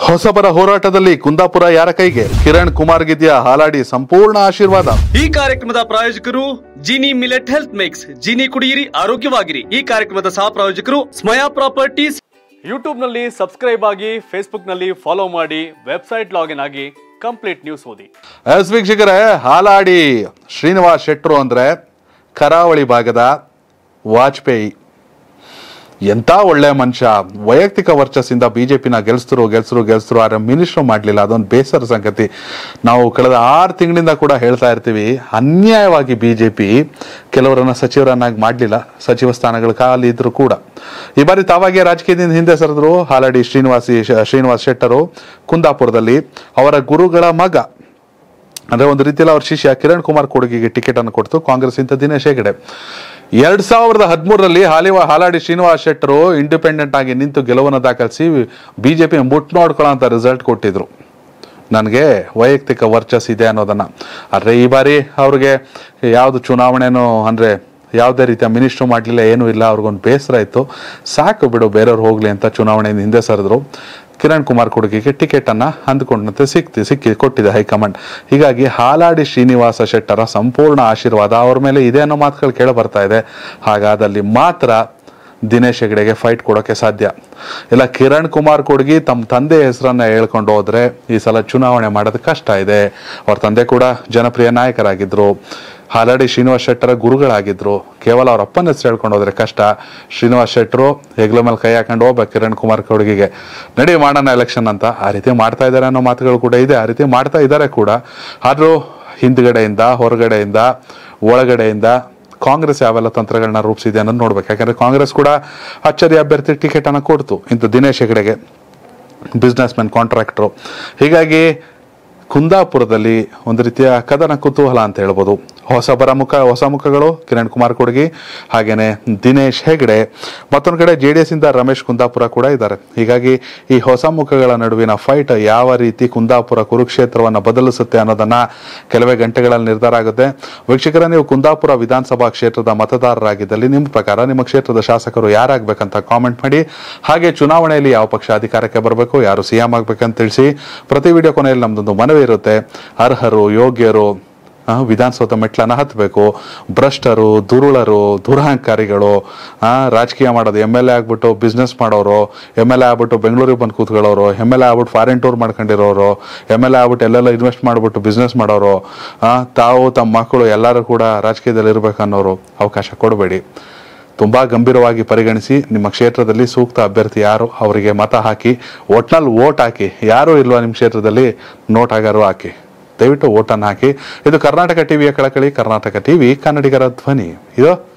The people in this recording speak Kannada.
ಹೊಸಬರ ಹೋರಾಟದಲ್ಲಿ ಕುಂದಾಪುರ ಯಾರ ಕೈಗೆ ಕಿರಣ್ ಕುಮಾರ್ ಗಿದ್ಯ ಹಾಲಾಡಿ ಸಂಪೂರ್ಣ ಆಶೀರ್ವಾದ ಈ ಕಾರ್ಯಕ್ರಮದ ಪ್ರಾಯೋಜಕರು Jini millet health mix Jini ಕುಡಿಯಿರಿ ಆರೋಗ್ಯವಾಗಿರಿ ಈ ಕಾರ್ಯಕ್ರಮದ ಸಹ ಪ್ರಾಯೋಜಕರು ಸ್ಮಯಾ ಪ್ರಾಪರ್ಟೀಸ್ ಯೂಟ್ಯೂಬ್ ನಲ್ಲಿ ಸಬ್ಸ್ಕ್ರೈಬ್ ಆಗಿ ಫೇಸ್ಬುಕ್ ನಲ್ಲಿ ಫಾಲೋ ಮಾಡಿ ವೆಬ್ಸೈಟ್ ಲಾಗಿನ್ ಆಗಿ ಕಂಪ್ಲೀಟ್ ನ್ಯೂಸ್ ಓದಿ ಎಸ್ ವೀಕ್ಷಕರೇ ಹಾಲಾಡಿ ಶ್ರೀನಿವಾಸ್ ಶೆಟ್ರು ಅಂದ್ರೆ ಕರಾವಳಿ ಭಾಗದ ವಾಜಪೇಯಿ ಎಂತ ಒಳ್ಳೆ ಮನುಷ್ಯ ವೈಯಕ್ತಿಕ ವರ್ಚಸ್ಸಿಂದ ಬಿಜೆಪಿನ ಗೆಲ್ಸಿದ್ರು ಗೆಲ್ಸಿದ್ರು ಗೆಲ್ಸಿದ್ರು ಆದ್ರೆ ಮಿನಿಸ್ಟ್ರು ಮಾಡಲಿಲ್ಲ ಅದೊಂದು ಬೇಸರ ಸಂಗತಿ ನಾವು ಕಳೆದ ಆರು ತಿಂಗಳಿಂದ ಕೂಡ ಹೇಳ್ತಾ ಇರ್ತೀವಿ ಅನ್ಯಾಯವಾಗಿ ಬಿಜೆಪಿ ಕೆಲವರನ್ನ ಸಚಿವರನ್ನಾಗಿ ಮಾಡಲಿಲ್ಲ ಸಚಿವ ಸ್ಥಾನಗಳು ಖಾಲಿ ಇದ್ರು ಕೂಡ ಈ ಬಾರಿ ತಾವಾಗೆ ರಾಜಕೀಯದಿಂದ ಹಿಂದೆ ಸರಿದ್ರು ಹಾಲಾಡಿ ಶ್ರೀನಿವಾಸಿ ಶ್ರೀನಿವಾಸ್ ಶೆಟ್ಟರು ಕುಂದಾಪುರದಲ್ಲಿ ಅವರ ಗುರುಗಳ ಮಗ ಅಂದ್ರೆ ಒಂದು ರೀತಿಯಲ್ಲಿ ಅವ್ರ ಶಿಷ್ಯ ಕಿರಣ್ ಕುಮಾರ್ ಕೊಡುಗೆಗೆ ಟಿಕೆಟ್ ಅನ್ನು ಕೊಡ್ತು ಕಾಂಗ್ರೆಸ್ ಇಂಥ ದಿನೇಶ್ ಹೆಗಡೆ ಎರಡ್ ಸಾವಿರದ ಹದಿಮೂರರಲ್ಲಿ ಹಾಲಿವ ಹಾಲಾಡಿ ಶ್ರೀನಿವಾಸ್ ಶೆಟ್ಟರು ಇಂಡಿಪೆಂಡೆಂಟ್ ಆಗಿ ನಿಂತು ಗೆಲುವನ್ನು ದಾಖಲಿಸಿ ಬಿಜೆಪಿ ಮುಟ್ ನೋಡ್ಕೊಳ್ಳೋ ಅಂತ ರಿಸಲ್ಟ್ ಕೊಟ್ಟಿದ್ರು ನನಗೆ ವೈಯಕ್ತಿಕ ವರ್ಚಸ್ ಇದೆ ಅನ್ನೋದನ್ನ ಆದರೆ ಈ ಬಾರಿ ಅವ್ರಿಗೆ ಯಾವುದು ಚುನಾವಣೆನೂ ಅಂದರೆ ಯಾವುದೇ ರೀತಿಯ ಮಿನಿಸ್ಟ್ರು ಮಾಡಲಿಲ್ಲ ಏನೂ ಇಲ್ಲ ಅವ್ರಿಗೊಂದು ಬೇಸರ ಇತ್ತು ಸಾಕು ಬಿಡು ಬೇರೆಯವ್ರು ಹೋಗಲಿ ಅಂತ ಚುನಾವಣೆಯಿಂದ ಹಿಂದೆ ಸರಿದ್ರು ಕಿರಣ್ ಕುಮಾರ್ ಕೊಡುಗೆಗೆ ಟಿಕೆಟ್ ಅನ್ನ ಅಂದುಕೊಂಡಂತೆ ಸಿಕ್ತಿ ಸಿಕ್ಕಿ ಕೊಟ್ಟಿದೆ ಹೈಕಮಾಂಡ್ ಹೀಗಾಗಿ ಹಾಲಾಡಿ ಶ್ರೀನಿವಾಸ ಶೆಟ್ಟರ ಸಂಪೂರ್ಣ ಆಶೀರ್ವಾದ ಅವ್ರ ಮೇಲೆ ಇದೆ ಅನ್ನೋ ಮಾತುಗಳು ಕೇಳ ಬರ್ತಾ ಇದೆ ಹಾಗಾದಲ್ಲಿ ಮಾತ್ರ ದಿನೇಶ್ ಹೆಗಡೆಗೆ ಫೈಟ್ ಕೊಡೋಕೆ ಸಾಧ್ಯ ಇಲ್ಲ ಕಿರಣ್ ಕುಮಾರ್ ಕೊಡ್ಗಿ ತಮ್ಮ ತಂದೆ ಹೆಸರನ್ನ ಹೇಳ್ಕೊಂಡು ಹೋದ್ರೆ ಈ ಸಲ ಚುನಾವಣೆ ಮಾಡೋದು ಕಷ್ಟ ಇದೆ ಅವ್ರ ತಂದೆ ಕೂಡ ಜನಪ್ರಿಯ ನಾಯಕರಾಗಿದ್ರು ಹಾಲಾಡಿ ಶ್ರೀನಿವಾಸ್ ಶೆಟ್ಟರ ಗುರುಗಳಾಗಿದ್ರು ಕೇವಲ ಅವ್ರ ಅಪ್ಪನ ಹೆಸರು ಹೇಳ್ಕೊಂಡು ಹೋದ್ರೆ ಕಷ್ಟ ಶ್ರೀನಿವಾಸ್ ಶೆಟ್ಟರು ಹೆಗ್ಲ ಮೇಲೆ ಕೈ ಹಾಕೊಂಡು ಹೋಗ್ಬೇಕು ಕಿರಣ್ ಕುಮಾರ್ ಕೊಡುಗೆಗೆ ನಡಿ ಮಾಡೋಣ ಎಲೆಕ್ಷನ್ ಅಂತ ಆ ರೀತಿ ಮಾಡ್ತಾ ಇದ್ದಾರೆ ಅನ್ನೋ ಮಾತುಗಳು ಕೂಡ ಇದೆ ಆ ರೀತಿ ಮಾಡ್ತಾ ಇದ್ದಾರೆ ಕೂಡ ಆದ್ರೂ ಹಿಂದ್ಗಡೆಯಿಂದ ಹೊರಗಡೆಯಿಂದ ಒಳಗಡೆಯಿಂದ ಕಾಂಗ್ರೆಸ್ ಯಾವೆಲ್ಲ ತಂತ್ರಗಳನ್ನ ರೂಪಿಸಿದೆ ಅನ್ನೋದು ನೋಡ್ಬೇಕು ಯಾಕಂದ್ರೆ ಕಾಂಗ್ರೆಸ್ ಕೂಡ ಅಚ್ಚರಿ ಅಭ್ಯರ್ಥಿ ಟಿಕೆಟ್ ಅನ್ನ ಕೊಡ್ತು ಇಂಥ ದಿನೇಶ್ ಹೆಗಡೆಗೆ ಬಿಸ್ನೆಸ್ ಮ್ಯಾನ್ ಕಾಂಟ್ರಾಕ್ಟ್ರು ಹೀಗಾಗಿ ಕುಂದಾಪುರದಲ್ಲಿ ಒಂದು ರೀತಿಯ ಕದನ ಕುತೂಹಲ ಅಂತ ಹೇಳ್ಬೋದು ಹೊಸಬರ ಮುಖ ಹೊಸ ಮುಖಗಳು ಕಿರಣ್ ಕುಮಾರ್ ಕೊಡ್ಗಿ ಹಾಗೇನೆ ದಿನೇಶ್ ಹೆಗಡೆ ಮತ್ತೊಂದು ಕಡೆ ಜೆ ಡಿ ಎಸ್ ಇಂದ ರಮೇಶ್ ಕುಂದಾಪುರ ಕೂಡ ಇದ್ದಾರೆ ಹೀಗಾಗಿ ಈ ಹೊಸ ಮುಖಗಳ ನಡುವಿನ ಫೈಟ್ ಯಾವ ರೀತಿ ಕುಂದಾಪುರ ಕುರುಕ್ಷೇತ್ರವನ್ನು ಬದಲಿಸುತ್ತೆ ಅನ್ನೋದನ್ನ ಕೆಲವೇ ಗಂಟೆಗಳಲ್ಲಿ ನಿರ್ಧಾರ ಆಗುತ್ತೆ ವೀಕ್ಷಕರ ನೀವು ಕುಂದಾಪುರ ವಿಧಾನಸಭಾ ಕ್ಷೇತ್ರದ ಮತದಾರರಾಗಿದ್ದಲ್ಲಿ ನಿಮ್ಮ ಪ್ರಕಾರ ನಿಮ್ಮ ಕ್ಷೇತ್ರದ ಶಾಸಕರು ಯಾರಾಗಬೇಕಂತ ಕಾಮೆಂಟ್ ಮಾಡಿ ಹಾಗೆ ಚುನಾವಣೆಯಲ್ಲಿ ಯಾವ ಪಕ್ಷ ಅಧಿಕಾರಕ್ಕೆ ಬರಬೇಕು ಯಾರು ಸಿಎಂ ಆಗ್ಬೇಕಂತ ತಿಳಿಸಿ ಪ್ರತಿ ವಿಡಿಯೋ ಕೊನೆಯಲ್ಲಿ ನಮ್ದೊಂದು ಮನವಿ ಇರುತ್ತೆ ಅರ್ಹರು ಯೋಗ್ಯರು ಆ, ವಿಧಾನಸೌಧ ಮೆಟ್ಲನ್ನ ಹತ್ತಬೇಕು ಭ್ರಷ್ಟರು ದುರುಳರು ದುರಹಂಕಾರಿಗಳು ಆ, ರಾಜಕೀಯ ಮಾಡೋದು ಎಮ್ ಎಲ್ ಎ ಆಗ್ಬಿಟ್ಟು ಬಿಸ್ನೆಸ್ ಮಾಡೋರು ಎಮ್ ಎಲ್ ಎ ಆಗ್ಬಿಟ್ಟು ಬೆಂಗಳೂರಿಗೆ ಬಂದು ಕೂತ್ಕೊಳ್ಳೋರು ಎಮ್ ಎಲ್ ಎ ಆಗ್ಬಿಟ್ಟು ಫಾರಿನ್ ಟೂರ್ ಮಾಡ್ಕೊಂಡಿರೋರು ಎಮ್ ಎಲ್ ಎ ಆಗ್ಬಿಟ್ಟು ಎಲ್ಲೆಲ್ಲ ಇನ್ವೆಸ್ಟ್ ಮಾಡ್ಬಿಟ್ಟು ಬಿಸ್ನೆಸ್ ಮಾಡೋರು ಆ, ತಾವು ತಮ್ಮ ಮಕ್ಕಳು ಎಲ್ಲರೂ ಕೂಡ ರಾಜಕೀಯದಲ್ಲಿ ಇರ್ಬೇಕು ಅನ್ನೋರು ಅವಕಾಶ ಕೊಡಬೇಡಿ ತುಂಬಾ ಗಂಭೀರವಾಗಿ ಪರಿಗಣಿಸಿ ನಿಮ್ಮ ಕ್ಷೇತ್ರದಲ್ಲಿ ಸೂಕ್ತ ಅಭ್ಯರ್ಥಿ ಯಾರು ಅವರಿಗೆ ಮತ ಹಾಕಿ ಒಟ್ನಲ್ಲಿ ವೋಟ್ ಹಾಕಿ ಯಾರು ಇಲ್ವಾ ನಿಮ್ಮ ಕ್ಷೇತ್ರದಲ್ಲಿ ನೋಟ್ ಆಗಾರು ಹಾಕಿ ದಯವಿಟ್ಟು ವೋಟನ್ನು ಹಾಕಿ ಇದು ಕರ್ನಾಟಕ ಟಿವಿಯ ಕಳಕಳಿ ಕರ್ನಾಟಕ ಟಿವಿ ಕನ್ನಡಿಗರ ಧ್ವನಿ ಇದು